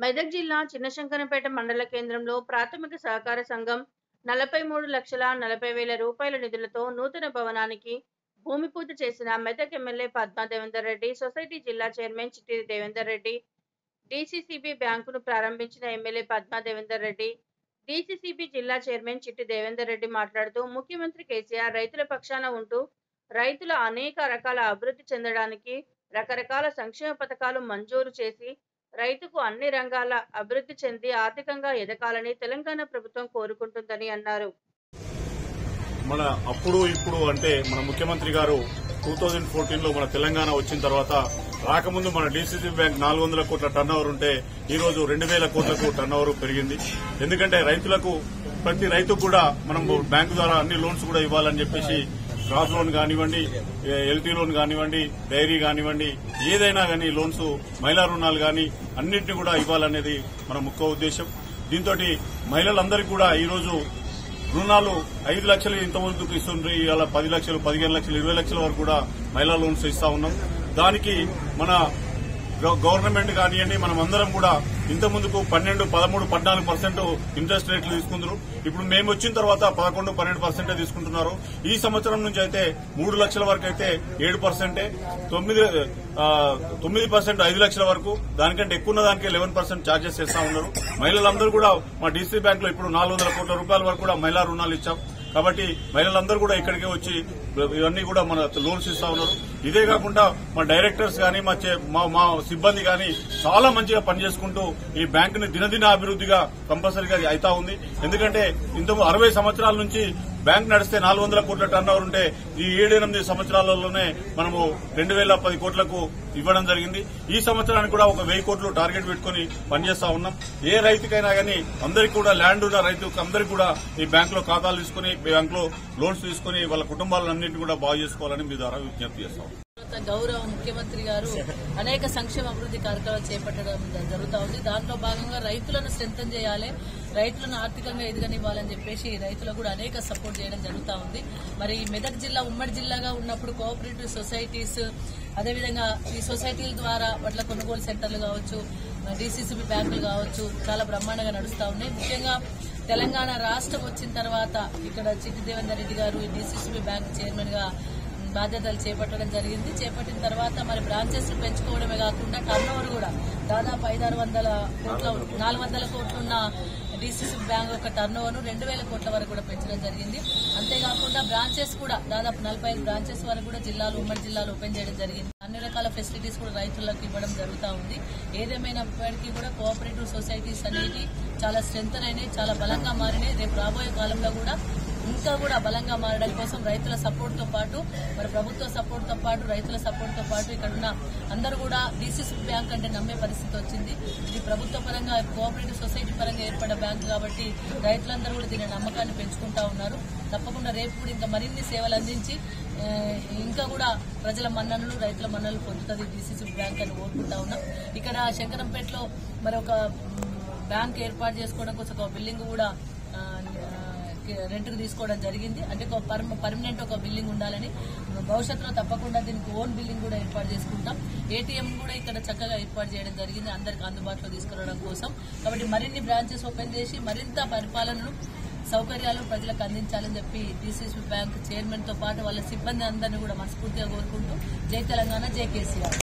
మెదక్ జిల్లా చిన్నశంకరంపేట మండల కేంద్రంలో ప్రాథమిక సహకార సంఘం నలభై మూడు లక్షల నలభై వేల రూపాయల నిధులతో నూతన భవనానికి భూమి పూజ చేసిన మెదక్ ఎమ్మెల్యే పద్మా దేవేందర్ రెడ్డి సొసైటీ జిల్లా చైర్మన్ చిట్టిరి దేవేందర్ రెడ్డి డిసిసిబి బ్యాంకును ప్రారంభించిన ఎమ్మెల్యే పద్మా దేవేందర్ రెడ్డి డిసిసిబి జిల్లా చైర్మన్ చిట్టి దేవేందర్ రెడ్డి మాట్లాడుతూ ముఖ్యమంత్రి కేసీఆర్ రైతుల పక్షాన ఉంటూ రైతుల అనేక రకాల అభివృద్ధి చెందడానికి రకరకాల సంక్షేమ పథకాలు మంజూరు చేసి రైతుకు అన్ని రంగాల అభివృద్ధి చెంది ఆర్థికంగా ఎదగాలని తెలంగాణ ప్రభుత్వం కోరుకుంటుందని అన్నారు మన అప్పుడు ఇప్పుడు అంటే మన ముఖ్యమంత్రి గారు టూ థౌజండ్ ఫోర్టీన్ లో మన తెలంగాణ వచ్చిన తర్వాత రాకముందు మన డీసీసీ బ్యాంక్ నాలుగు వందల కోట్ల టర్న్ ఓవర్ ఉంటే ఈ రోజు రెండు వేల కోట్లకు టర్న్ ఓవర్ పెరిగింది ఎందుకంటే రైతులకు ప్రతి రైతుకు కూడా మనం బ్యాంకు ద్వారా అన్ని లోన్స్ కూడా ఇవ్వాలని చెప్పేసి క్రాప్ లోన్ కానివ్వండి ఎల్టీ లోన్ కానివ్వండి డైరీ కానివ్వండి ఏదైనా కానీ లోన్స్ మహిళా రుణాలు కానీ అన్నింటినీ కూడా ఇవ్వాలనేది మన ముఖ్య ఉద్దేశం దీంతో మహిళలందరికీ కూడా ఈ రోజు రుణాలు ఐదు లక్షలు ఇంతవరకు ఇస్తుండ్రు ఇవాళ పది లక్షలు పదిహేను లక్షలు ఇరవై లక్షల వరకు కూడా మహిళా లోన్స్ ఇస్తా ఉన్నాం దానికి మన గవ- గవర్నమెంట్ కానివ్వండి మనం అందరం కూడా ఇంత ముందుకు పన్నెండు పదమూడు పద్నాలుగు పర్సెంట్ ఇంట్రెస్ట్ రేట్లు తీసుకుందరు ఇప్పుడు మేము వచ్చిన తర్వాత పదకొండు పన్నెండు పర్సెంటే తీసుకుంటున్నారు ఈ సంవత్సరం నుంచి అయితే మూడు లక్షల వరకు అయితే ఏడు పర్సెంటే తొమ్మిది ఆ, తొమ్మిది పర్సెంట్ ఐదు లక్షల వరకు దానికంటే ఎక్కువ ఉన్న దానికి లెవెన్ పర్సెంట్ ఛార్జెస్ చేస్తా ఉన్నారు మహిళలందరూ కూడా మా డీసీ బ్యాంక్ లో ఇప్పుడు నాలుగు వందల కోట్ల రూపాయల వరకు కూడా మహిళా రుణాలు ఇచ్చాం కాబట్టి మహిళలందరూ కూడా ఇక్కడికే వచ్చి ఇవన్నీ కూడా మన లోన్స్ ఇస్తా ఉన్నారు ఇదే కాకుండా మా డైరెక్టర్స్ కానీ మా చే- మా మా సిబ్బంది కానీ చాలా మంచిగా పనిచేసుకుంటూ ఈ బ్యాంకుని దినదిన అభివృద్ధిగా కంపల్సరీగా అవుతా ఉంది ఎందుకంటే ఇంత అరవై సంవత్సరాల నుంచి బ్యాంక్ నడిస్తే నాలుగు వందల కోట్ల టర్న్ ఓవర్ ఉంటే ఈ ఏడెనిమిది సంవత్సరాలలోనే మనము రెండు వేల పది కోట్లకు ఇవ్వడం జరిగింది ఈ సంవత్సరానికి కూడా ఒక వెయ్యి కోట్లు టార్గెట్ పెట్టుకుని పనిచేస్తా ఉన్నాం ఏ రైతుకైనా కానీ అందరికీ కూడా ల్యాండ్ ఉన్న రైతుకు అందరికీ కూడా ఈ బ్యాంక్ లో ఖాతాలు తీసుకుని బ్యాంక్ లో లోన్స్ తీసుకుని వాళ్ళ కుటుంబాలన్నింటినీ కూడా బాగు చేసుకోవాలని మీ ద్వారా విజ్ఞప్తి చేస్తాం భారత గౌరవ ముఖ్యమంత్రి గారు అనేక సంక్షేమ అభివృద్ధి కార్యక్రమాలు చేపట్టడం జ- జరుగుతా ఉంది దాంట్లో భాగంగా రైతులను స్ట్రెంథన్ చేయాలి రైతులను ఆర్థికంగా ఎదగనివ్వాలని చెప్పేసి రైతులకు కూడా అనేక సపోర్ట్ చేయడం జరుగుతా ఉంది మరి మెదక్ జిల్లా ఉమ్మడి జిల్లాగా ఉన్నప్పుడు కోఆపరేటివ్ సొసైటీస్ అదేవిధంగా ఈ సొసైటీల ద్వారా వాటిల కొనుగోలు సెంటర్లు కావచ్చు డిసిసిబి బ్యాంకులు కావచ్చు చాలా బ్రహ్మాండంగా నడుస్తా ఉన్నాయి ముఖ్యంగా తెలంగాణ రాష్ట్రం వచ్చిన తర్వాత ఇక్కడ చిట్టి దేవేందర్ రెడ్డి గారు ఈ డిసిసిబి బ్యాంక్ చైర్మన్ గా బాధ్యతలు చేపట్టడం జరిగింది చేపట్టిన తర్వాత మరి బ్రాంచెస్ పెంచుకోవడమే కాకుండా టర్న్ ఓవర్ కూడా దాదాపు ఐదారు వందల కోట్ల నాలుగు వందల కోట్లున్న డిసిసి బ్యాంక్ యొక్క టర్న్ ఓవర్ రెండు వేల కోట్ల వరకు కూడా పెంచడం జరిగింది అంతేకాకుండా బ్రాంచెస్ కూడా దాదాపు నలభై ఐదు బ్రాంచెస్ వరకు కూడా జిల్లాలు ఉమ్మడి జిల్లాలు ఓపెన్ చేయడం జరిగింది అన్ని రకాల ఫెసిలిటీస్ కూడా రైతులకు ఇవ్వడం జరుగుతూ ఉంది ఏదేమైనప్పటికీ కూడా కోఆపరేటివ్ సొసైటీస్ అనేవి చాలా స్ట్రెంగ్ అయినాయి చాలా బలంగా మారినాయి రేపు రాబోయే కాలంలో కూడా ఇంకా కూడా బలంగా మారడం కోసం రైతుల సపోర్ట్ తో పాటు మరి ప్రభుత్వ సపోర్ట్ తో పాటు రైతుల సపోర్ట్ తో పాటు ఇక్కడ ఉన్న అందరూ కూడా డిసిసి బ్యాంక్ అంటే నమ్మే పరిస్థితి వచ్చింది ఇది ప్రభుత్వ పరంగా కోఆపరేటివ్ సొసైటీ పరంగా ఏర్పడ్డ బ్యాంక్ కాబట్టి రైతులందరూ కూడా దీని నమ్మకాన్ని పెంచుకుంటా ఉన్నారు తప్పకుండా రేపు కూడా ఇంకా మరిన్ని సేవలు అందించి ఆ, ఇంకా కూడా ప్రజల మన్ననలు రైతుల మన్ననలు పొందుతుంది డిసిసి బ్యాంక్ అని కోరుకుంటా ఉన్నాం ఇక్కడ శంకరంపేటలో మరి ఒక బ్యాంక్ ఏర్పాటు చేసుకోవడం కోసం ఒక బిల్డింగ్ కూడా ఆ, రెంట్ కు తీసుకోవడం జరిగింది అంటే ఒక పర్మ- పర్మనెంట్ ఒక బిల్డింగ్ ఉండాలని భవిష్యత్తులో తప్పకుండా దీనికి ఓన్ బిల్డింగ్ కూడా ఏర్పాటు చేసుకుంటాం ఏటీఎం కూడా ఇక్కడ చక్కగా ఏర్పాటు చేయడం జరిగింది అందరికి అందుబాటులో తీసుకురావడం కోసం కాబట్టి మరిన్ని బ్రాంచెస్ ఓపెన్ చేసి మరింత పరిపాలనను సౌకర్యాలు ప్రజలకు అందించాలని చెప్పి డిసిసి బ్యాంక్ చైర్మన్ తో పాటు వాళ్ళ సిబ్బంది అందరినీ కూడా మనస్ఫూర్తిగా కోరుకుంటూ జై తెలంగాణ జై కేసీఆర్